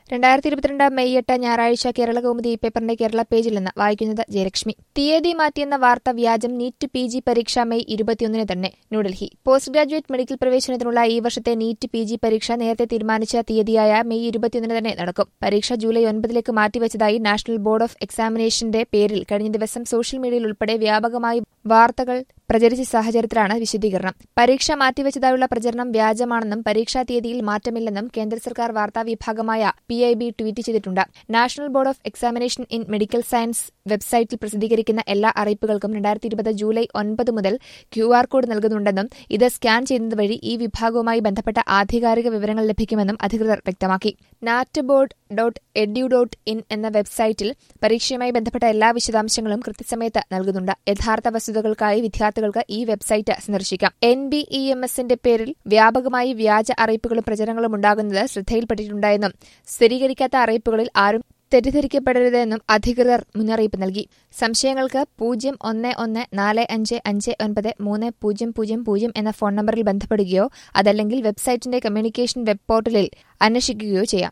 രണ്ടായിരത്തി ഇരുപത്തിരണ്ട് മെയ് എട്ട് ഞായറാഴ്ച കേരള കൗമുദി പേപ്പറിന്റെ കേരള പേജിൽ നിന്ന് വായിക്കുന്നത് ജയലക്ഷ്മി തീയതി മാറ്റിയെന്ന വാർത്ത വ്യാജം നീറ്റ് പി ജി പരീക്ഷ മെയ് ഇരുപത്തിയൊന്നിന് തന്നെ ന്യൂഡൽഹി പോസ്റ്റ് ഗ്രാജുവേറ്റ് മെഡിക്കൽ പ്രവേശനത്തിനുള്ള ഈ വർഷത്തെ നീറ്റ് പി ജി പരീക്ഷ നേരത്തെ തീരുമാനിച്ച തീയതിയായ മെയ് ഇരുപത്തിയൊന്നിന് തന്നെ നടക്കും പരീക്ഷ ജൂലൈ ഒൻപതിലേക്ക് മാറ്റിവച്ചതായി നാഷണൽ ബോർഡ് ഓഫ് എക്സാമിനേഷന്റെ പേരിൽ കഴിഞ്ഞ ദിവസം സോഷ്യൽ മീഡിയയിൽ ഉൾപ്പെടെ വ്യാപകമായി വാർത്തകൾ പ്രചരിച്ച സാഹചര്യത്തിലാണ് വിശദീകരണം പരീക്ഷ മാറ്റിവച്ചതായുള്ള പ്രചരണം വ്യാജമാണെന്നും പരീക്ഷാ തീയതിയിൽ മാറ്റമില്ലെന്നും കേന്ദ്ര സർക്കാർ വാർത്താ വിഭാഗമായ പി ഐ ബി ട്വീറ്റ് ചെയ്തിട്ടുണ്ട് national board of examination in medical science വെബ്സൈറ്റിൽ പ്രസിദ്ധീകരിക്കുന്ന എല്ലാ അറിയിപ്പുകൾക്കും രണ്ടായിരത്തി ഇരുപത് ജൂലൈ ഒൻപത് മുതൽ ക്യു ആർ കോഡ് നൽകുന്നുണ്ടെന്നും ഇത് സ്കാൻ ചെയ്യുന്നത് വഴി ഈ വിഭാഗവുമായി ബന്ധപ്പെട്ട ആധികാരിക വിവരങ്ങൾ ലഭിക്കുമെന്നും അധികൃതർ വ്യക്തമാക്കി natboard dot edu dot in എന്ന വെബ്സൈറ്റിൽ പരീക്ഷയുമായി ബന്ധപ്പെട്ട എല്ലാ വിശദാംശങ്ങളും കൃത്യസമയത്ത് നൽകുന്നുണ്ട് യഥാർത്ഥ വസ്തുതകൾക്കായി വിദ്യാർത്ഥികൾക്ക് ഈ വെബ്സൈറ്റ് സന്ദർശിക്കാം എൻ ബി ഇ എം എസിന്റെ പേരിൽ വ്യാപകമായി വ്യാജ അറിയിപ്പുകളും പ്രചരണങ്ങളും ഉണ്ടാകുന്നത് ശ്രദ്ധയിൽപ്പെട്ടിട്ടുണ്ടായെന്നും സ്ഥിരീകരിക്കാത്ത അറിയിപ്പുകളിൽ ആരും തെറ്റിദ്ധരിക്കപ്പെടരുതെന്നും അധികൃതർ മുന്നറിയിപ്പ് നൽകി സംശയങ്ങൾക്ക് പൂജ്യം ഒന്ന് ഒന്ന് നാല് അഞ്ച് അഞ്ച് ഒൻപത് മൂന്ന് പൂജ്യം പൂജ്യം പൂജ്യം എന്ന ഫോൺ നമ്പറിൽ ബന്ധപ്പെടുകയോ അതല്ലെങ്കിൽ വെബ്സൈറ്റിന്റെ കമ്മ്യൂണിക്കേഷൻ വെബ് പോർട്ടലിൽ അന്വേഷിക്കുകയോ ചെയ്യാം